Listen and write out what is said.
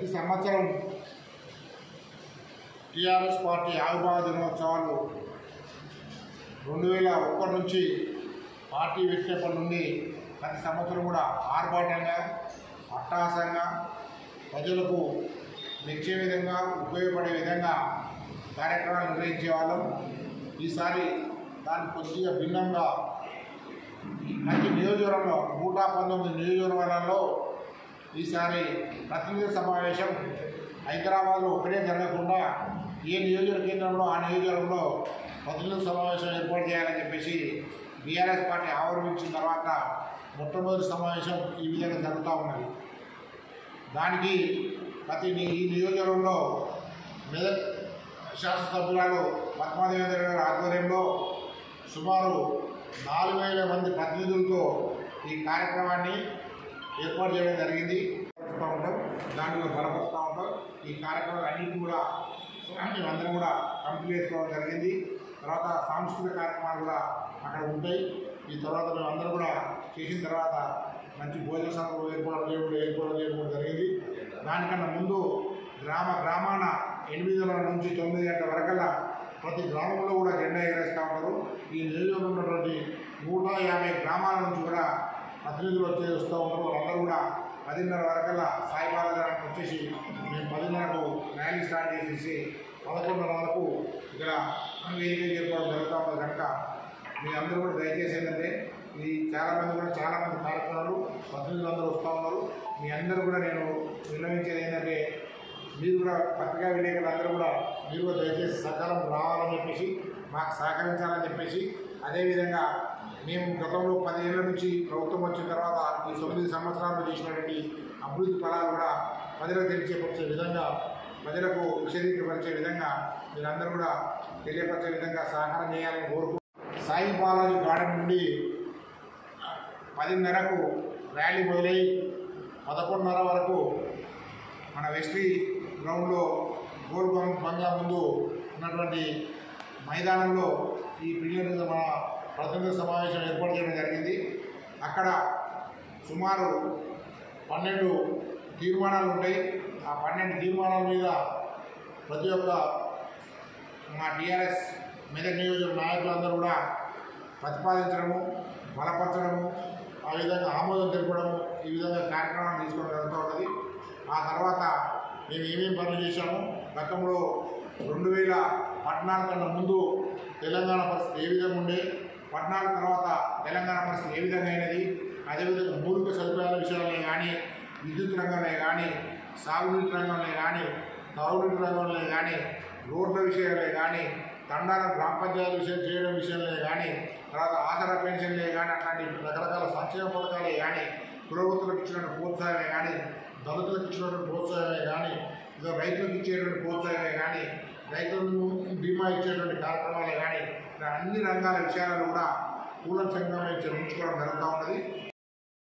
ప్రతి సంవత్సరం TRS party ఆవిర్భావ దినోత్సవాలు రెండు వేల ఒకటి నుంచి పార్టీ పెట్టినప్పటి నుండి ప్రతి సంవత్సరం కూడా ఆర్భాటంగా అట్టహాసంగా ప్రజలకు మెచ్చే విధంగా ఉపయోగపడే విధంగా కార్యక్రమాలు నిర్వహించే వాళ్ళం ఈసారి దానికి కొద్దిగా భిన్నంగా ప్రతి నియోజకవర్గంలో నూట పంతొమ్మిది నియోజకవర్గాలలో ఈసారి ప్రతినిధి సమావేశం హైదరాబాద్లో ఒకటే జరగకుండా ఏ నియోజక కేంద్రంలో ఆ నియోజకవర్గంలో ప్రతినిధుల సమావేశం ఏర్పాటు చేయాలని చెప్పేసి బీఆర్ఎస్ పార్టీ ఆవిర్భించిన తర్వాత మొట్టమొదటి సమావేశం ఈ విధంగా జరుగుతూ ఉన్నది దానికి ప్రతి ని- ఈ నియోజకవర్గంలో మెదక్ శాసనసభ్యురాలు పద్మాదేవేంద్ర గారి ఆధ్వర్యంలో సుమారు నాలుగు వేల మంది ప్రతినిధులతో ఈ కార్యక్రమాన్ని ఏర్పాటు చేయడం జరిగింది బలపరుస్తూ ఉంటాం దాంట్లో బలపరుస్తూ ఉంటాం ఈ కార్యక్రమాలు అన్నింటినీ కూడా మేమందరం కూడా కంప్లీట్ చేసుకోవడం జరిగింది తర్వాత సాంస్కృతిక కార్యక్రమాలు కూడా అక్కడ ఉంటాయి ఈ తర్వాత మేమందరం కూడా చేసిన తర్వాత మంచి భోజన సభలు ఏర్పాటు చేయడం ఏర్పాటు చేయడం కూడా జరిగింది దానికన్నా ముందు గ్రామ గ్రామాన ఎనిమిదిన్నర నుంచి తొమ్మిది గంటల వరకల్లా ప్రతి గ్రామంలో కూడా జెండా ఎగరేస్తూ ఉంటారు ఈ నియోజకవర్గంలో ఉన్నటువంటి నూట యాభై గ్రామాల నుంచి కూడా ప్రతినిధులు వచ్చి వస్తూ ఉంటారు వాళ్ళందరూ కూడా పదిన్నర వరకల్లా సాయిబాబా గారికి వచ్చేసి మేము పదిన్నరకు ర్యాలీ స్టార్ట్ చేసేసి పదకొండున్నర వరకు ఇక్కడ వేదిక చేసుకోవడం జరుగుతూ ఉంది కనుక మీ అందరూ కూడా దయచేసి ఏంటంటే ఈ చాలామంది కూడా చాలామంది కార్యక్రమాలు ప్రతినిధులు అందరూ వస్తూ ఉన్నారు మీ అందరూ కూడా నేను విన్నవించేది ఏంటంటే మీరు కూడా పత్రికా విలేకరులు అందరూ కూడా మీరు కూడా దయచేసి సకాలం రావాలని చెప్పేసి మాకు సహకరించాలని చెప్పేసి అదేవిధంగా మేము గతంలో పదిహేళ్ళ నుంచి ప్రభుత్వం వచ్చిన తర్వాత ఈ తొమ్మిది సంవత్సరాలు చేసినటువంటి అభివృద్ధి ఫలాలు కూడా ప్రజలకు తెలియపరిచే విధంగా ప్రజలకు విశదీకరించే విధంగా మీరందరూ కూడా తెలియపరిచే విధంగా సహకారం చేయాలని కోరుకు సాయి బాలాజీ గార్డెన్ నుండి పదిన్నరకు ర్యాలీ మొదలై పదకొండున్నర వరకు మన వెస్ట్రీ గ్రౌండ్లో గోల్ బంగ్ బంగ్లా ముందు ఉన్నటువంటి మైదానంలో ఈ ప్రిలియర్ మన ప్రతినిధి సమావేశం ఏర్పాటు చేయడం జరిగింది అక్కడ సుమారు పన్నెండు తీర్మానాలు ఉంటాయి ఆ పన్నెండు తీర్మానాల మీద ప్రతి ఒక్క మా టీఆర్ఎస్ మెదక్ నియోజక నాయకులందరూ కూడా ప్రతిపాదించడము బలపరచడము ఆ విధంగా ఆమోదం తెలపడము ఈ విధంగా కార్యక్రమాలు తీసుకోవడం జరుగుతూ ఉంటుంది ఆ తర్వాత మేము ఏమేమి పనులు చేశాము గతంలో రెండు వేల పద్నాలుగు కన్నా ముందు తెలంగాణ పరిస్థితి ఏ విధంగా ఉండే పద్నాలుగు తర్వాత తెలంగాణ పరిస్థితి ఏ విధంగా అయినది అదేవిధంగా మౌలిక సదుపాయాల విషయంలో కానీ విద్యుత్ రంగంలో కానీ సాగునీటి రంగంలో కానీ తాగునీటి రంగంలో కానీ రోడ్ల విషయంలో కానీ తండాల గ్రామ పంచాయతీ విషయం చేయడం విషయంలో కానీ తర్వాత ఆసరా పెన్షన్లే కానీ అట్లాంటి రకరకాల సంక్షేమ పథకాలే కానీ కులవృత్తులకు ఇచ్చినటువంటి ప్రోత్సాహమే కానీ దళితులకు ఇచ్చినటువంటి ప్రోత్సాహమే కానీ ఇదో రైతులకు ఇచ్చేటువంటి ప్రోత్సాహమే కానీ రైతులకు బీమా ఇచ్చేటువంటి కార్యక్రమాలే కానీ ఇలా అన్ని రంగాల విషయాలను కూడా కూలంకంగా మేము చర్చించుకోవడం జరుగుతూ ఉన్నది